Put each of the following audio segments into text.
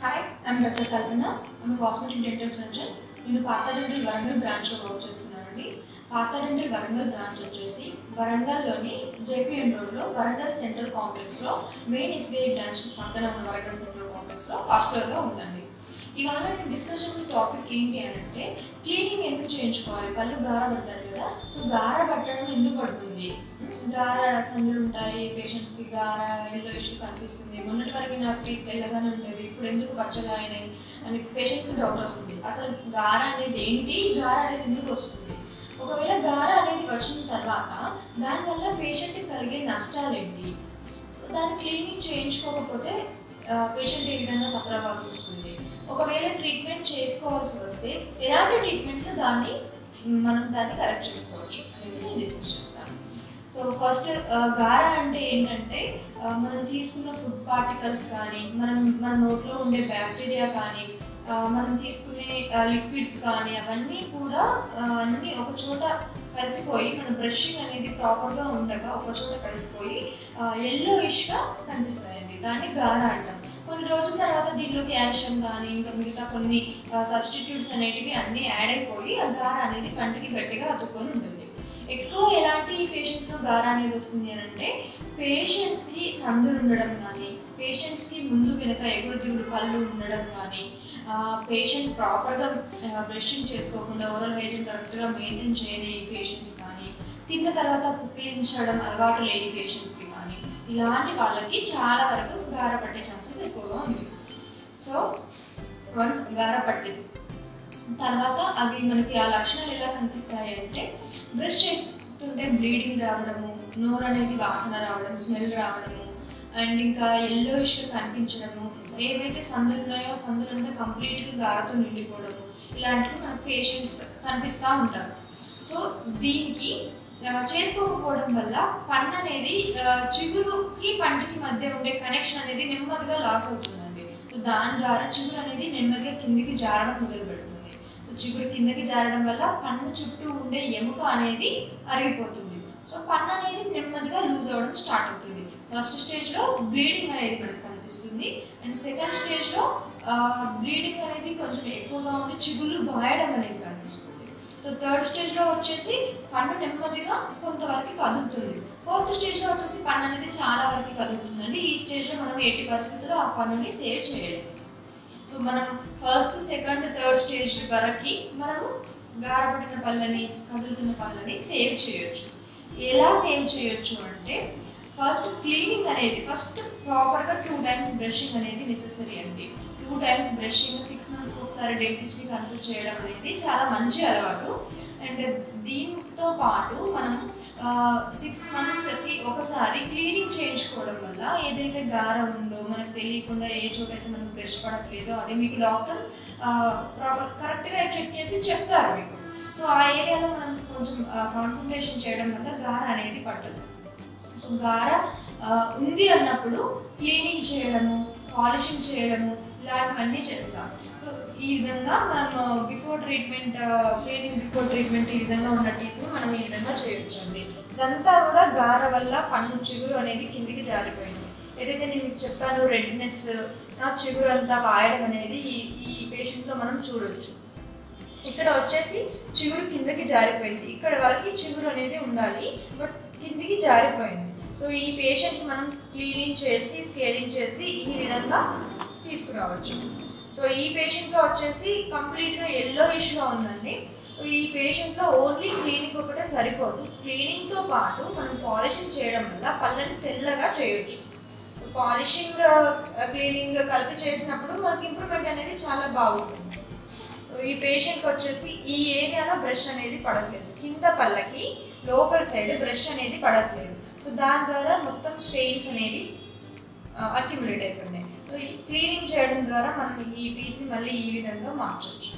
hi I'm doctor Kalpana I'm cosmetic dental surgeon నేను పాత dental Warangal బ్రాంచ్లో వర్క్ చేస్తున్నానండి పాత డెంటల్ వరంగల్ బ్రాంచ్ వచ్చేసి వరంగల్లోని జేపీఎన్ రోడ్లో వరంగల్ సెంట్రల్ కాంప్లెక్స్లో మెయిన్ ఎస్బీఐ బ్రాంచ్ పక్కన ఉన్న వరంగల్ సెంట్రల్ కాంప్లెక్స్లో ఫస్ట్ ఫ్లోర్లో ఉందండి ఇవాళ నేను డిస్కస్ చేసే టాపిక్ ఏంటి అని అంటే క్లీనింగ్ ఎందుకు చేయించుకోవాలి పళ్ళు గార పడతారు కదా సో గార పట్టడం ఎందుకు పడుతుంది ఉమ్, గార సందులు ఉంటాయి పేషెంట్స్కి గార ఎల్లో ఇష్యూ కనిపిస్తుంది మొన్నటి వరకు నా టీత్ తెల్లగానే ఉండేవి ఇప్పుడు ఎందుకు పచ్చగా అయినాయి అని పేషెంట్స్కి డౌట్ వస్తుంది అసలు గార అనేది ఏంటి గార అనేది ఎందుకు వస్తుంది ఒకవేళ గార అనేది వచ్చిన తర్వాత దానివల్ల పేషెంట్కి కలిగే నష్టాలు ఏంటి సో దాన్ని క్లీనింగ్ చేయించుకోకపోతే పేషెంట్ ఏ విధంగా సఫర్ అవ్వాల్సి వస్తుంది ఒకవేళ ట్రీట్మెంట్ చేసుకోవాల్సి వస్తే ఎలాంటి ట్రీట్మెంట్లో దాన్ని మ్, మనం దాన్ని కరెక్ట్ చేసుకోవచ్చు అనేది నేను డిస్కస్ చేస్తాను సో ఫస్ట్ గార అంటే ఏంటంటే ఆ, మనం తీసుకున్న ఫుడ్ పార్టికల్స్ కానీ మనం మన నోట్లో ఉండే బ్యాక్టీరియా కానీ ఆ, మనం తీసుకునే లిక్విడ్స్ కానీ అవన్నీ కూడా ఆ, అన్నీ ఒక చోట కలిసిపోయి మన బ్రషింగ్ అనేది ప్రాపర్గా ఉండగా ఒక చోట కలిసిపోయి ఎల్లో ఇష్గా కనిపిస్తాయండి దాన్ని గార అంటాం కొన్ని రోజుల తర్వాత దీనిలో కాల్షియం కానీ ఇంకా మిగతా కొన్ని సబ్స్టిట్యూట్స్ అనేటివి అన్నీ యాడ్ అయిపోయి ఆ గార అనేది కంటికి గట్టిగా అతుక్కొని ఉంటుంది ఎక్కువ ఎలాంటి పేషెంట్స్లో గార అనేది వస్తుంది అని అంటే పేషెంట్స్కి సందులు ఉండడం కానీ పేషెంట్స్కి ముందు వెనక ఎగురు దిగుడు పళ్ళు ఉండడం కానీ పేషెంట్ ప్రాపర్గా బ్రషింగ్ చేసుకోకుండా ఓరల్ హైజీన్ కరెక్ట్గా మెయింటైన్ చేయని పేషెంట్స్ కానీ తిన్న తర్వాత పుక్కిలించడం అలవాటు లేని పేషెంట్స్కి కానీ ఇలాంటి వాళ్ళకి చాలా వరకు గార పట్టే ఛాన్సెస్ ఎక్కువగా ఉంది సో వన్స్ గార పట్టింది తర్వాత అవి మనకి ఆ లక్షణాలు ఎలా కనిపిస్తాయి అంటే బ్రష్ చేస్తుంటే బ్లీడింగ్ రావడము నోరు అనేది వాసన రావడం స్మెల్ రావడము అండ్ ఇంకా ఎల్లోయిష్గా కనిపించడము ఏవైతే సందులు ఉన్నాయో సందులంతా కంప్లీట్గా గారతో నిండిపోవడము ఇలాంటివి మన పేషెంట్స్ కనిపిస్తూ ఉంటారు సో దీనికి ఆ, చేసుకోకపోవడం వల్ల పన్ను అనేది ఆ, చిగురుకి పంటికి మధ్య ఉండే కనెక్షన్ అనేది నెమ్మదిగా లాస్ అవుతుందండి సో దాని ద్వారా చిగురు అనేది నెమ్మదిగా కిందికి జారడం మొదలు పెడుతుంది సో చిగురు కిందకి జారడం వల్ల పన్ను చుట్టూ ఉండే ఎముక అనేది అరిగిపోతుంది సో పన్ను అనేది నెమ్మదిగా లూజ్ అవ్వడం స్టార్ట్ అవుతుంది ఫస్ట్ స్టేజ్లో బ్లీడింగ్ అనేది మనకు కనిపిస్తుంది అండ్ సెకండ్ స్టేజ్లో బ్లీడింగ్ అనేది కొంచెం ఎక్కువగా ఉండి చిగుళ్ళు బాయడం అనేది కనిపిస్తుంది సో థర్డ్ స్టేజ్లో వచ్చేసి పన్ను నెమ్మదిగా కొంతవరకు కదులుతుంది ఫోర్త్ స్టేజ్లో వచ్చేసి పన్ను అనేది చాలా వరకు కదులుతుందండి ఈ స్టేజ్లో మనం ఎట్టి పరిస్థితుల్లో ఆ పన్నుని సేవ్ చేయలేము సో మనం ఫస్ట్ సెకండ్ థర్డ్ స్టేజ్ వరకు మనము గారపడిన పళ్ళని కదులుతున్న పళ్ళని సేవ్ చేయొచ్చు ఎలా సేవ్ చేయొచ్చు అంటే ఫస్ట్ క్లీనింగ్ అనేది ఫస్ట్ ప్రాపర్గా టూ టైమ్స్ బ్రషింగ్ అనేది నెసెసరీ అండి టూ టైమ్స్ బ్రషింగ్ సిక్స్ మంత్స్కి ఒకసారి డెంటిస్ట్ని కన్సల్ట్ చేయడం అనేది చాలా మంచి అలవాటు అండ్ దీంతో పాటు మనం సిక్స్ మంత్స్కి ఒకసారి క్లీనింగ్ చేయించుకోవడం వల్ల ఏదైతే గార ఉందో మనకు తెలియకుండా ఏ చోట అయితే మనకు బ్రష్ పడట్లేదో అది మీకు డాక్టర్ ప్రాపర్ కరెక్ట్గా చెక్ చేసి చెప్తారు మీకు సో ఆ ఏరియాలో మనం కొంచెం కాన్సన్ట్రేషన్ చేయడం వల్ల గార అనేది పట్టదు సో గార ఆ, ఉంది అన్నప్పుడు క్లీనింగ్ చేయడము పాలిషింగ్ చేయడము ఇలాంటివన్నీ చేస్తాం సో ఈ విధంగా మనం before treatment cleaning before treatment ఈ విధంగా ఉన్న టీత్ మనం ఈ విధంగా చేయొచ్చండి ఇదంతా కూడా గార వల్ల పన్ను చిగురు అనేది కిందికి జారిపోయింది ఏదైతే నేను మీకు చెప్పాను రెడ్నెస్ చిగురు అంతా వాయడం అనేది ఈ ఈ పేషెంట్లో మనం చూడొచ్చు ఇక్కడ వచ్చేసి చిగురు కిందకి జారిపోయింది ఇక్కడ వరకు చిగురు అనేది ఉండాలి బట్ కిందికి జారిపోయింది సో ఈ పేషెంట్ మనం క్లీనింగ్ చేసి స్కేలింగ్ చేసి ఈ విధంగా తీసుకురావచ్చు సో ఈ పేషెంట్లో వచ్చేసి కంప్లీట్గా ఎల్లో ఇష్యూగా ఉందండి ఈ పేషెంట్లో ఓన్లీ క్లీనింగ్ ఒకటే సరిపోదు క్లీనింగ్తో పాటు మనం పాలిషింగ్ చేయడం వల్ల పళ్ళని తెల్లగా చేయొచ్చు పాలిషింగ్ క్లీనింగ్ కలిపి చేసినప్పుడు మనకి ఇంప్రూవ్మెంట్ అనేది చాలా బాగుంటుంది ఈ పేషెంట్కి వచ్చేసి ఈ ఏరియాలో బ్రష్ అనేది పడట్లేదు కింద పళ్ళకి లోపల సైడ్ బ్రష్ అనేది పడట్లేదు సో దాని ద్వారా మొత్తం స్టెయిన్స్ అనేవి అక్యుములేట్ అయిపోయినాయి సో ఈ క్లీనింగ్ చేయడం ద్వారా మనం ఈ టీత్ని మళ్ళీ ఈ విధంగా మార్చవచ్చు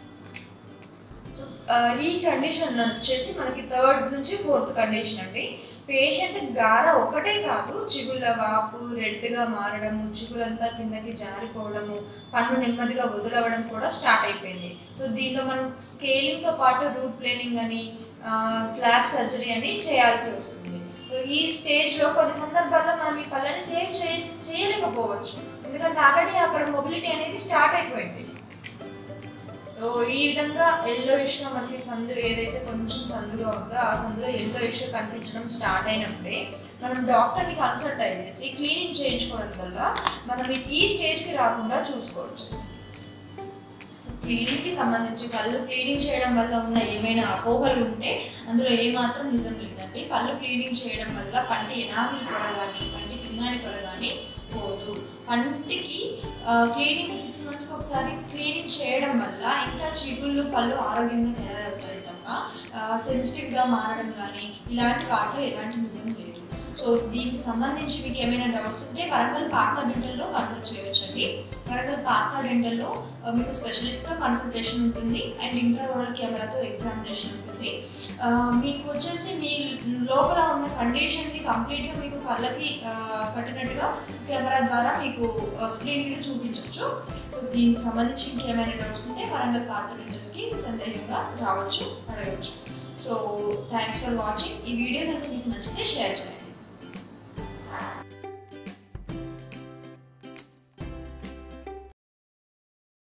సో ఆ, ఈ కండిషన్ వచ్చేసి మనకి థర్డ్ నుంచి ఫోర్త్ కండిషన్ అండి పేషెంట్ గార ఒకటే కాదు చిగుళ్ళ వాపు రెడ్గా మారడము చిగురంతా కిందకి జారిపోవడము పన్ను నెమ్మదిగా వదిలవడం కూడా స్టార్ట్ అయిపోయింది సో దీనిలో మనం స్కేలింగ్తో పాటు రూట్ ప్లేనింగ్ అని ఫ్లాప్ సర్జరీ అని చేయాల్సి వస్తుంది సో ఈ స్టేజ్లో కొన్ని సందర్భాల్లో మనం ఈ పళ్ళని సేవ్ చే చేయలేకపోవచ్చు ఎందుకంటే ఆల్రెడీ అక్కడ మొబిలిటీ అనేది స్టార్ట్ అయిపోయింది సో ఈ విధంగా ఎల్లో ఇష్గా మనకి సందు ఏదైతే కొంచెం సందుగా ఉందో ఆ సందులో ఎల్లో ఇష్యూ కనిపించడం స్టార్ట్ అయినప్పుడే మనం డాక్టర్ని కన్సల్ట్ అయ్యేసి క్లీనింగ్ చేయించుకోవడం వల్ల మనం ఈ స్టేజ్కి రాకుండా చూసుకోవచ్చు సో క్లీనింగ్కి సంబంధించి పళ్ళు క్లీనింగ్ చేయడం వల్ల ఉన్న ఏమైనా అపోహలు ఉంటే అందులో ఏమాత్రం నిజం లేదండి పళ్ళు క్లీనింగ్ చేయడం వల్ల పంటి ఎనామిల్ పొర కానీ పంటి పింగాని పొర కానీ పోదు పంటికి క్లీనింగ్ సిక్స్ మంత్స్కి ఒకసారి క్లీనింగ్ చేయడం వల్ల ఇంకా చిగుళ్ళు పళ్ళు ఆరోగ్యంగా తయారవుతాయి తప్ప సెన్సిటివ్గా మారడం కానీ ఇలాంటి వాటిలో ఎలాంటి నిజం లేదు సో దీనికి సంబంధించి మీకు ఏమైనా డౌట్స్ ఉంటే వరంగల్ పార్థ డెంటల్లో కన్సల్ట్ చేయొచ్చండి వరంగల్ పార్థ డెంటల్లో ఆ, మీకు స్పెషలిస్ట్గా కన్సల్టేషన్ ఉంటుంది అండ్ ఇంట్రావరల్ కెమెరాతో ఎగ్జామినేషన్ ఉంటుంది ఆ, మీకు వచ్చేసి మీ లోపల ఉన్న కండిషన్ని కంప్లీట్గా మీకు కళ్ళకి ఆ, కట్టినట్టుగా కెమెరా ద్వారా మీకు స్క్రీన్ మీద చూపించవచ్చు సో దీనికి సంబంధించి ఇంకేమైనా డౌట్స్ ఉంటే వరంగల్ పార్థ డెంటల్కి సందేహంగా రావచ్చు అడగవచ్చు సో థ్యాంక్స్ ఫర్ వాచింగ్ ఈ వీడియో కనుక మీకు నచ్చితే షేర్ చేయండి